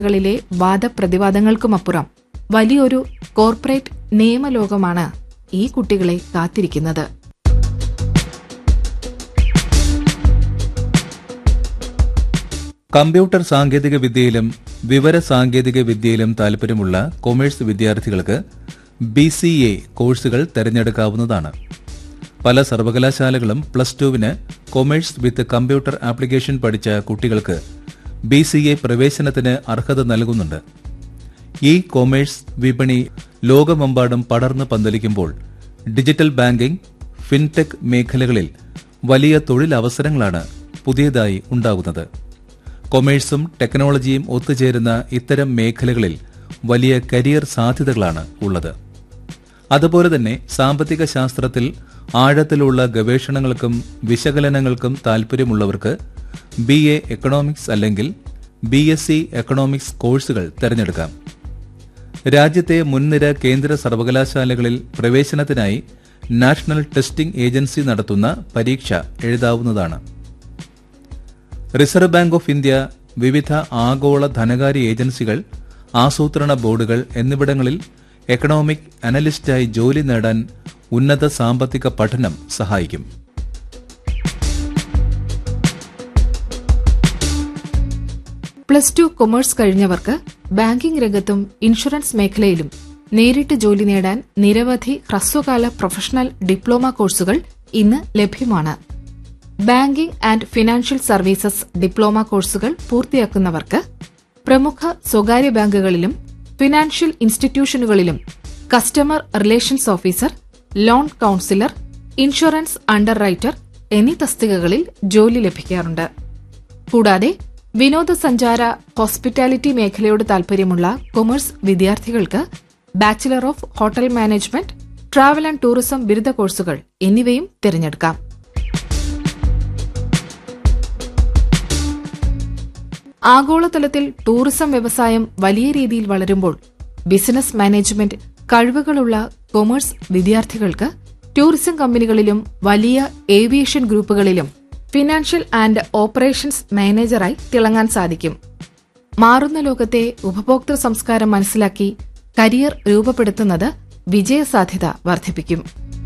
കളിലെ വാദപ്രതിവാദങ്ങൾക്കുമപ്പുറം വലിയൊരു കോർപ്പറേറ്റ് നിയമലോകമാണ് ഈ കുട്ടികളെ കാത്തിരിക്കുന്നത് കമ്പ്യൂട്ടർ സാങ്കേതിക വിദ്യയിലും വിവര സാങ്കേതിക വിദ്യയിലും താൽപര്യമുള്ള കൊമേഴ്സ് വിദ്യാർത്ഥികൾക്ക് ബി സി എ കോഴ്സുകൾ തിരഞ്ഞെടുക്കാവുന്നതാണ് പല സർവകലാശാലകളും പ്ലസ് ടുവിന് കൊമേഴ്സ് വിത്ത് കമ്പ്യൂട്ടർ ആപ്ലിക്കേഷൻ പഠിച്ച കുട്ടികൾക്ക് ബി സി എ പ്രവേശനത്തിന് അർഹത നൽകുന്നുണ്ട് ഈ കൊമേഴ്സ് വിപണി ലോകമെമ്പാടും പടർന്നു പന്തലിക്കുമ്പോൾ ഡിജിറ്റൽ ബാങ്കിംഗ് ഫിൻടെക് മേഖലകളിൽ വലിയ തൊഴിലവസരങ്ങളാണ് പുതിയതായി ഉണ്ടാകുന്നത് കൊമേഴ്സും ടെക്നോളജിയും ഒത്തുചേരുന്ന ഇത്തരം മേഖലകളിൽ വലിയ കരിയർ സാധ്യതകളാണ് ഉള്ളത് അതുപോലെ തന്നെ സാമ്പത്തിക ശാസ്ത്രത്തിൽ ആഴത്തിലുള്ള ഗവേഷണങ്ങൾക്കും വിശകലനങ്ങൾക്കും താൽപ്പര്യമുള്ളവർക്ക് ബി എ എക്കണോമിക്സ് അല്ലെങ്കിൽ ബി എസ് സി എക്കണോമിക്സ് കോഴ്സുകൾ തിരഞ്ഞെടുക്കാം രാജ്യത്തെ മുൻനിര കേന്ദ്ര സർവകലാശാലകളിൽ പ്രവേശനത്തിനായി നാഷണൽ ടെസ്റ്റിംഗ് ഏജൻസി നടത്തുന്ന പരീക്ഷ എഴുതാവുന്നതാണ് റിസർവ് ബാങ്ക് ഓഫ് ഇന്ത്യ വിവിധ ആഗോള ധനകാര്യ ഏജൻസികൾ ആസൂത്രണ ബോർഡുകൾ എന്നിവിടങ്ങളിൽ എക്കണോമിക് അനലിസ്റ്റായി ജോലി നേടാൻ ഉന്നത സാമ്പത്തിക പഠനം സഹായിക്കും പ്ലസ് ടു കൊമേഴ്സ് കഴിഞ്ഞവർക്ക് ബാങ്കിംഗ് രംഗത്തും ഇൻഷുറൻസ് മേഖലയിലും നേരിട്ട് ജോലി നേടാൻ നിരവധി ഹ്രസ്വകാല പ്രൊഫഷണൽ ഡിപ്ലോമ കോഴ്സുകൾ ഇന്ന് ലഭ്യമാണ് banking and financial services diploma കോഴ്സുകൾ പൂർത്തിയാക്കുന്നവർക്ക് പ്രമുഖ സ്വകാര്യ ബാങ്കുകളിലും ഫിനാൻഷ്യൽ ഇൻസ്റ്റിറ്റ്യൂഷനുകളിലും customer relations officer loan counsellor insurance underwriter എന്നീ തസ്തികകളിൽ ജോലി ലഭിക്കാറുണ്ട് കൂടാതെ വിനോദസഞ്ചാര ഹോസ്പിറ്റാലിറ്റി മേഖലയോട് താൽപര്യമുള്ള കൊമേഴ്സ് വിദ്യാർത്ഥികൾക്ക് bachelor of hotel management travel and tourism ബിരുദ കോഴ്സുകൾ എന്നിവയും തിരഞ്ഞെടുക്കാം ആഗോളതലത്തിൽ ടൂറിസം വ്യവസായം വലിയ രീതിയിൽ വളരുമ്പോൾ ബിസിനസ് മാനേജ്മെന്റ് കഴിവുകളുള്ള കൊമേഴ്സ് വിദ്യാർത്ഥികൾക്ക് ടൂറിസം കമ്പനികളിലും വലിയ ഏവിയേഷൻ ഗ്രൂപ്പുകളിലും ഫിനാൻഷ്യൽ ആൻഡ് ഓപ്പറേഷൻസ് മാനേജറായി തിളങ്ങാൻ സാധിക്കും മാറുന്ന ലോകത്തെ ഉപഭോക്തൃ സംസ്കാരം മനസ്സിലാക്കി കരിയർ രൂപപ്പെടുത്തുന്നത് വിജയസാധ്യത വർദ്ധിപ്പിക്കും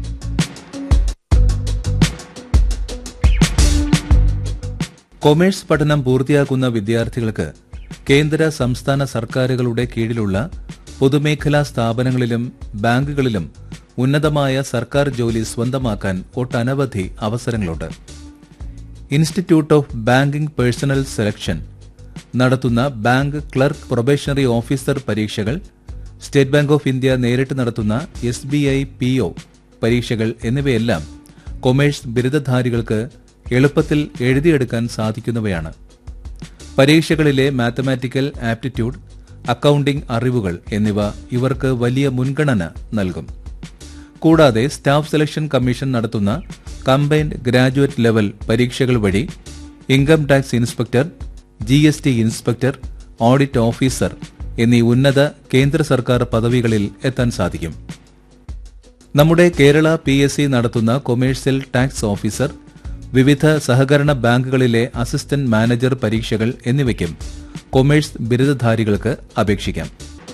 കൊമേഴ്സ് പഠനം പൂർത്തിയാക്കുന്ന വിദ്യാർത്ഥികൾക്ക് കേന്ദ്ര സംസ്ഥാന സർക്കാരുകളുടെ കീഴിലുള്ള പൊതുമേഖലാ സ്ഥാപനങ്ങളിലും ബാങ്കുകളിലും ഉന്നതമായ സർക്കാർ ജോലി സ്വന്തമാക്കാൻ ഒട്ടനവധി അവസരങ്ങളുണ്ട് institute of banking personnel selection നടത്തുന്ന ബാങ്ക് ക്ലർക്ക് പ്രൊബേഷണറി ഓഫീസർ പരീക്ഷകൾ സ്റ്റേറ്റ് ബാങ്ക് ഓഫ് ഇന്ത്യ നേരിട്ട് നടത്തുന്ന S B I P O പരീക്ഷകൾ എന്നിവയെല്ലാം കൊമേഴ്സ് ബിരുദധാരികൾക്ക് എളുപ്പത്തിൽ എഴുതിയെടുക്കാൻ സാധിക്കുന്നവയാണ് പരീക്ഷകളിലെ മാത്തമാറ്റിക്കൽ ആപ്റ്റിറ്റ്യൂഡ് അക്കൌണ്ടിംഗ് അറിവുകൾ എന്നിവ ഇവർക്ക് വലിയ മുൻഗണന നൽകും കൂടാതെ സ്റ്റാഫ് സെലക്ഷൻ കമ്മീഷൻ നടത്തുന്ന കമ്പൈൻഡ് ഗ്രാജുവേറ്റ് ലെവൽ പരീക്ഷകൾ വഴി income tax inspector G S T inspector audit officer എന്നീ ഉന്നത കേന്ദ്ര സർക്കാർ പദവികളിൽ എത്താൻ സാധിക്കും നമ്മുടെ കേരള പി എസ് സി നടത്തുന്ന കൊമേഴ്സ്യൽ ടാക്സ് ഓഫീസർ വിവിധ സഹകരണ ബാങ്കുകളിലെ അസിസ്റ്റന്റ് മാനേജർ പരീക്ഷകൾ എന്നിവയ്ക്കും കൊമേഴ്സ് ബിരുദധാരികൾക്ക് അപേക്ഷിക്കാം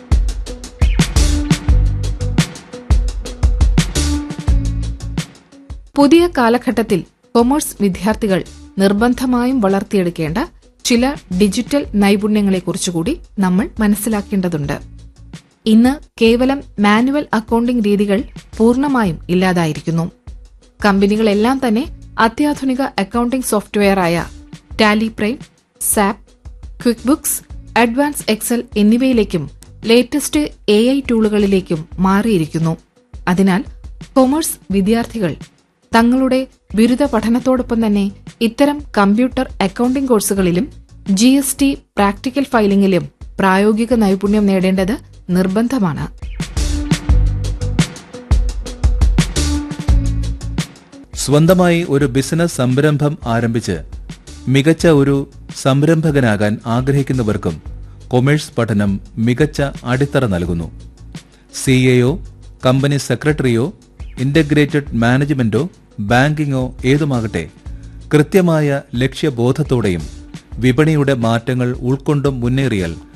പുതിയ കാലഘട്ടത്തിൽ കൊമേഴ്സ് വിദ്യാർത്ഥികൾ നിർബന്ധമായും വളർത്തിയെടുക്കേണ്ട ചില ഡിജിറ്റൽ നൈപുണ്യങ്ങളെക്കുറിച്ചുകൂടി നമ്മൾ മനസ്സിലാക്കേണ്ടതുണ്ട് ഇന്ന് കേവലം മാനുവൽ അക്കൌണ്ടിംഗ് രീതികൾ പൂർണ്ണമായും ഇല്ലാതായിരിക്കുന്നു കമ്പനികളെല്ലാം തന്നെ അത്യാധുനിക അക്കൌണ്ടിംഗ് സോഫ്റ്റ്വെയറായ Tally prime SAP QuickBooks advance Excel എന്നിവയിലേക്കും ലേറ്റസ്റ്റ് എ ഐ ടൂളുകളിലേക്കും മാറിയിരിക്കുന്നു അതിനാൽ കൊമേഴ്സ് വിദ്യാർത്ഥികൾ തങ്ങളുടെ ബിരുദ പഠനത്തോടൊപ്പം തന്നെ ഇത്തരം കമ്പ്യൂട്ടർ അക്കൌണ്ടിംഗ് കോഴ്സുകളിലും ജി എസ് ടി പ്രാക്ടിക്കൽ ഫയലിംഗിലും പ്രായോഗിക നൈപുണ്യം നേടേണ്ടത് നിർബന്ധമാണ് സ്വന്തമായി ഒരു ബിസിനസ് സംരംഭം ആരംഭിച്ച് മികച്ച ഒരു സംരംഭകനാകാൻ ആഗ്രഹിക്കുന്നവർക്കും കൊമേഴ്സ് പഠനം മികച്ച അടിത്തറ നൽകുന്നു സി എയോ കമ്പനി സെക്രട്ടറിയോ ഇന്റഗ്രേറ്റഡ് മാനേജ്മെന്റോ ബാങ്കിങ്ങോ ഏതുമാകട്ടെ കൃത്യമായ ലക്ഷ്യബോധത്തോടെയും വിപണിയുടെ മാറ്റങ്ങൾ ഉൾക്കൊണ്ടും മുന്നേറിയാൽ